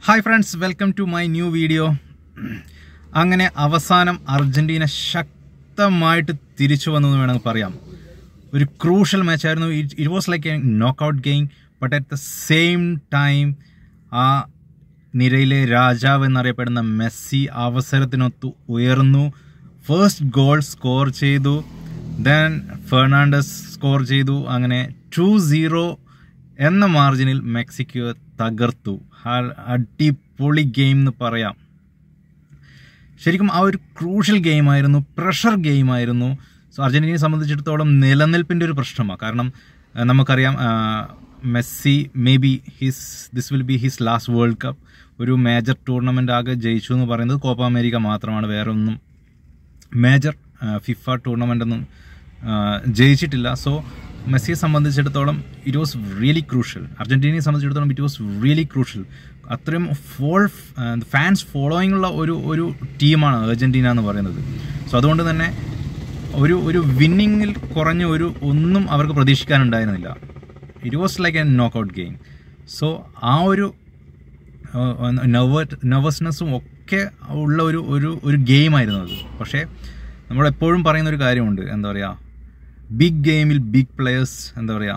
hi friends welcome to my new video അങ്ങനെ അവസാനം Argentina ശക്തമായിട്ട് തിരിച്ചു വന്നു എന്ന് വേണമെങ്കിൽ പറയാം ഒരു ക്രൂഷ്യൽ മാച്ച് ആയിരുന്നു it was like a knock out game but at the same time ആ നിരയിലെ രാജാവ് എന്നറിയപ്പെടുന്ന മെസ്സി അവസരത്തിനൊത്ത് ഉയർന്നു ഫസ്റ്റ് ഗോൾ സ്കോർ ചെയ്തു ദെൻ ഫെർണാണ്ടസ് സ്കോർ ചെയ്തു അങ്ങനെ ടു സീറോ എന്ന മാർജിനിൽ മെക്സിക്കോ തകർത്തു ആ- അടിപൊളി ഗെയിം എന്ന് പറയാം ശരിക്കും ആ ഒരു ക്രൂഷ്യൽ ഗെയിമായിരുന്നു പ്രഷർ ഗെയിമായിരുന്നു സോ അർജന്റീനയെ സംബന്ധിച്ചിടത്തോളം നിലനിൽപ്പിൻ്റെ ഒരു പ്രശ്നമാണ് കാരണം ആ, നമുക്കറിയാം ആ, Messi may be his this will be his last world cup ഒരു മേജർ ടൂർണമെൻ്റ് ആകെ ജയിച്ചു എന്ന് പറയുന്നത് കോപ്പ അമേരിക്ക മാത്രമാണ് വേറെ ഒന്നും മേജർ ഫിഫ ടൂർണമെൻ്റ് ഒന്നും ആ, ജയിച്ചിട്ടില്ല സോ മെസ്സിയെ സംബന്ധിച്ചിടത്തോളം ഇറ്റ് വാസ് റിയലി ക്രൂഷ്യൽ അർജന്റീനയെ സംബന്ധിച്ചിടത്തോളം ഇറ്റ് വാസ് റിയലി ക്രൂഷ്യൽ അത്രയും ഫോൾ ഫാൻസ് ഫോളോയിങ് ഉള്ള ഒരു ഒരു ടീമാണ് അർജന്റീന എന്ന് പറയുന്നത് സോ അതുകൊണ്ട് തന്നെ ഒരു ഒരു വിന്നിങ്ങിൽ കുറഞ്ഞ ഒരു ഒന്നും അവർക്ക് പ്രതീക്ഷിക്കാനുണ്ടായിരുന്നില്ല it was like a knock out game so ആ ഒരു നെർവസ്നെസ്സും ഒക്കെ ഉള്ള ഒരു ഒരു ഒരു ഗെയിമായിരുന്നു അത് പക്ഷേ നമ്മളെപ്പോഴും പറയുന്ന ഒരു കാര്യമുണ്ട് എന്താ പറയുക ബിഗ് ഗെയിമിൽ ബിഗ് പ്ലെയേഴ്സ് എന്താ പറയുക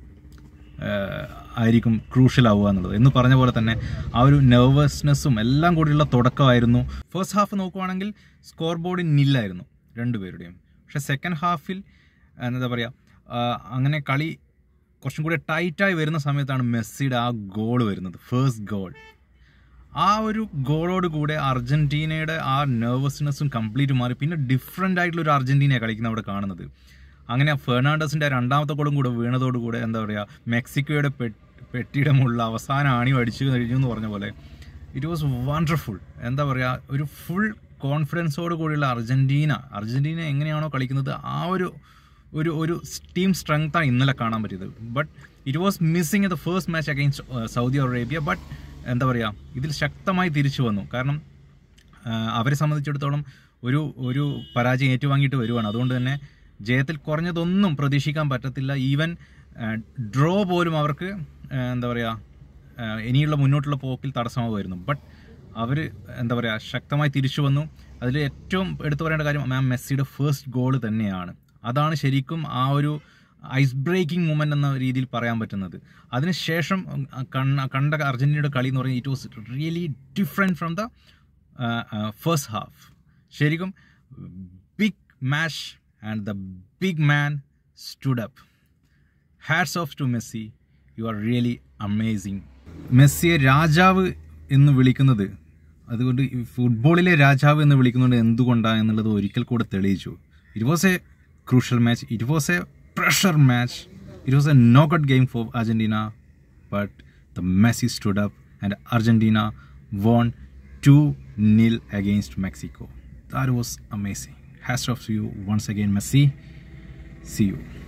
ആയിരിക്കും ക്രൂഷ്യൽ ആവുക എന്നുള്ളത് എന്ന് പറഞ്ഞ പോലെ തന്നെ ആ ഒരു നെർവസ്നെസ്സും എല്ലാം കൂടിയുള്ള തുടക്കമായിരുന്നു ഫസ്റ്റ് ഹാഫ് നോക്കുവാണെങ്കിൽ സ്കോർ ബോർഡിൽ നില്ലായിരുന്നു രണ്ടുപേരുടെയും പക്ഷേ സെക്കൻഡ് ഹാഫിൽ എന്താ പറയുക അങ്ങനെ കളി കുറച്ചും കൂടി ടൈറ്റായി വരുന്ന സമയത്താണ് മെസ്സിയുടെ ആ ഗോൾ വരുന്നത് ഫേസ്റ്റ് ഗോൾ ആ ഒരു ഗോളോട് കൂടെ അർജന്റീനയുടെ ആ നെർവസ്നെസ്സും കംപ്ലീറ്റ് മാറി പിന്നെ ഡിഫറെൻ്റ് ആയിട്ടുള്ള ഒരു അർജന്റീനയാണ് കളിക്കുന്ന അവിടെ കാണുന്നത് അങ്ങനെ ഫെർണാണ്ടസിൻ്റെ രണ്ടാമത്തെ ഗോളും കൂടെ വീണതോടുകൂടെ എന്താ പറയുക മെക്സിക്കോയുടെ പെ- പെട്ടിയുടെ മുകളിൽ അവസാനം ആണി അടിച്ചു കഴിഞ്ഞു എന്ന് പറഞ്ഞ പോലെ ഇറ്റ് വാസ് വണ്ടർഫുൾ എന്താ പറയുക ഒരു ഫുൾ കോൺഫിഡൻസോട് കൂടിയുള്ള അർജന്റീന അർജന്റീന എങ്ങനെയാണോ കളിക്കുന്നത് ആ ഒരു ഒരു ഒരു ടീം സ്ട്രെങ്ത്താണ് ഇന്നലെ കാണാൻ പറ്റിയത് but it was missing the first match against Saudi Arabia but എന്താ പറയുക ഇതിൽ ശക്തമായി തിരിച്ചു വന്നു കാരണം ആഹ് അവരെ സംബന്ധിച്ചിടത്തോളം ഒരു ഒരു പരാജയം ഏറ്റുവാങ്ങിയിട്ട് വരുവാണ് അതുകൊണ്ട് തന്നെ ജയത്തിൽ കുറഞ്ഞതൊന്നും പ്രതീക്ഷിക്കാൻ പറ്റത്തില്ല ഈവൻ ഡ്രോ പോലും അവർക്ക് ആഹ് എന്താ പറയുക ആഹ് ഇനിയുള്ള മുന്നോട്ടുള്ള പോക്കിൽ തടസ്സമാകുമായിരുന്നു ബട്ട് അവർ എന്താ പറയുക ശക്തമായി തിരിച്ചു വന്നു അതിൽ ഏറ്റവും എടുത്തു പറയേണ്ട കാര്യം മാം മെസ്സിയുടെ ഫസ്റ്റ് ഗോൾ തന്നെയാണ് അതാണ് ശരിക്കും ആ ഒരു ഐസ് ബ്രേക്കിംഗ് മൂമെൻ്റ് എന്ന രീതിയിൽ പറയാൻ പറ്റുന്നത് അതിനുശേഷം കണ്ട കണ്ട അർജന്റീനയുടെ കളി എന്ന് പറയുന്നത് it was really different from the first half ശരിക്കും big match and the big man stood up hats off to Messi you are really amazing മെസ്സിയെ രാജാവ് എന്ന് വിളിക്കുന്നത് അതുകൊണ്ട് ഈ ഫുട്ബോളിലെ രാജാവ് എന്ന് വിളിക്കുന്നത് എന്തുകൊണ്ടാണ് എന്നുള്ളത് ഒരിക്കൽ കൂടെ തെളിയിച്ചു it was a crucial match it was a pressure match it was a knockout game for Argentina but the Messi stood up and Argentina won two nil against Mexico that was amazing ഹാസ്റ്റ് off you once again Messi see U